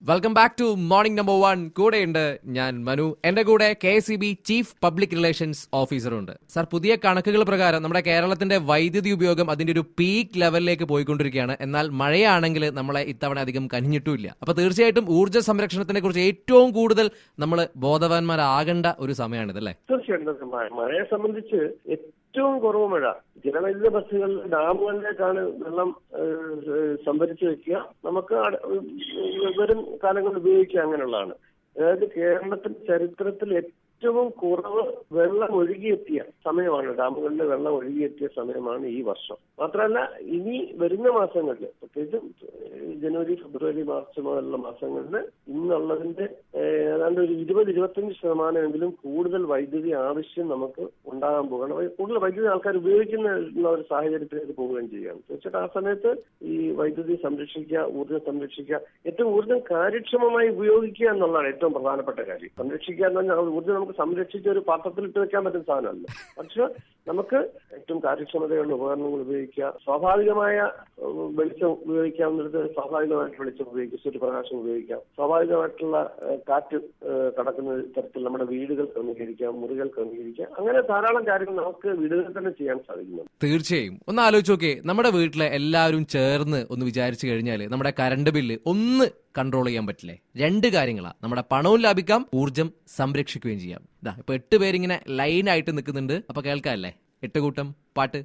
welcome back to morning number one കൂടെയുണ്ട് ഞാൻ മനു എന്റെ കൂടെ K C B chief public relations ഓഫീസറുണ്ട് സാർ പുതിയ കണക്കുകൾ പ്രകാരം നമ്മുടെ കേരളത്തിന്റെ വൈദ്യുതി ഉപയോഗം അതിന്റെ ഒരു പീക്ക് ലെവലിലേക്ക് പോയിക്കൊണ്ടിരിക്കുകയാണ് എന്നാൽ മഴയാണെങ്കിൽ നമ്മളെ ഇത്തവണ അധികം കനിഞ്ഞിട്ടുമില്ല അപ്പൊ തീർച്ചയായിട്ടും ഊർജ്ജ സംരക്ഷണത്തിനെ കുറിച്ച് ഏറ്റവും കൂടുതൽ നമ്മൾ ബോധവാന്മാരാകേണ്ട ഒരു സമയമാണിത് അല്ലേ തീർച്ചയായിട്ടും മ- മഴയെ സംബന്ധിച്ച് ഏറ്റവും കുറവ് മഴ ജലവൈദ്യുത ബസ്സുകൾ ഡാമുകളിലേക്കാണ് വെള്ളം ഏഹ്, ഏഹ്, സംഭരിച്ചു വെക്കുക നമുക്ക് അട- ഏഹ്, വരും കാലങ്ങളിൽ ഉപയോഗിക്കുക അങ്ങനെയുള്ളതാണ് അതായത് കേരളത്തിന്റെ ചരിത്രത്തിൽ ഏറ്റവും കുറവ് വെള്ളം ഒഴുകിയെത്തിയ സമയമാണ് ഡാമുകളിൽ വെള്ളം ഒഴുകിയെത്തിയ സമയമാണ് ഈ വർഷം മാത്രമല്ല ഇനി വരുന്ന മാസങ്ങളിൽ പ്രത്യേകിച്ചും ഏഹ്, ജനുവരി ഫെബ്രുവരി മാർച്ച് മുതലുള്ള മാസങ്ങളിൽ ഇന്നുള്ളതിന്റെ ഏഹ്, ഏതാണ്ട് ഒരു ഇരുപത് ഇരുപത്തഞ്ച് ശതമാനമെങ്കിലും കൂടുതൽ വൈദ്യുതി ആവശ്യം നമുക്ക് ഉണ്ടാകാൻ പോകണം വൈ- കൂടുതൽ വൈദ്യുതി ആൾക്കാർ ഉപയോഗിക്കുന്ന ഉള്ള ഒരു സാഹചര്യത്തിലേക്ക് പോവുകയും ചെയ്യുകയാണ് തീർച്ചയായിട്ടും ആ സമയത്ത് ഈ വൈദ്യുതി സംരക്ഷിക്കുക ഊർജ്ജം സംരക്ഷിക്കുക ഏറ്റവും ഊർജ്ജം കാര്യക്ഷമമായി ഉപയോഗിക്കുക എന്നുള്ളതാണ് ഏറ്റവും പ്രധാനപ്പെട്ട കാര്യം സംരക്ഷിക്കുക എന്ന് പറഞ്ഞാൽ ഊർജ്ജം നമുക്ക് സംരക്ഷിച്ച ഒരു പാത്രത്തിൽ ഇട്ട് വെക്കാൻ പറ്റുന്ന സാധനമല്ല പക്ഷെ നമുക്ക് ഏറ്റവും കാര്യക്ഷമതയുള്ള ഉപകരണങ്ങൾ ഉപയോഗിക്കുക സ്വാഭാവികമായ ഏഹ്, വെളിച്ചം ഉപയോഗിക്കാവുന്നിടത്ത് സ്വാഭാവികമായിട്ട് വെളിച്ചം ഉപയോഗിക്കുക സൂര്യപ്രകാശം ഉപയോഗിക്കാം സ്വാഭാവികമായിട്ടുള്ള ഏഹ്, കാറ്റ് ഏഹ്, കടക്കുന്ന തരത്തിൽ നമ്മുടെ വീടുകൾ ക്രമീകരിക്കാം മുറികൾ ക്രമീകരിക്കാം അങ്ങനെ ധാരാളം കാര്യങ്ങൾ നമുക്ക് വീടുകളിൽ തന്നെ ചെയ്യാൻ സാധിക്കുന്നുണ്ട് തീർച്ചയായും ഒന്ന് ആലോചിച്ച് നോക്കിയേ നമ്മുടെ വീട്ടിലെ എല്ലാവരും ചേർന്ന് ഒന്ന് വിചാരിച്ചു കഴിഞ്ഞാൽ നമ്മുടെ കറണ്ട് ബില്ല് ഒന്ന് കൺട്രോൾ ചെയ്യാൻ പറ്റില്ലേ രണ്ട് കാര്യങ്ങളാ നമ്മുടെ പണവും ലാഭിക്കാം ഊർജം സംരക്ഷിക്കുകയും ചെയ്യാം ഇതാ ഇപ്പൊ എട്ട് പേരിങ്ങനെ ലൈനായിട്ട് നിൽക്കുന്നുണ്ട് അപ്പൊ കേൾക്കാല്ലേ എട്ട് കൂട്ടം പാട്ട്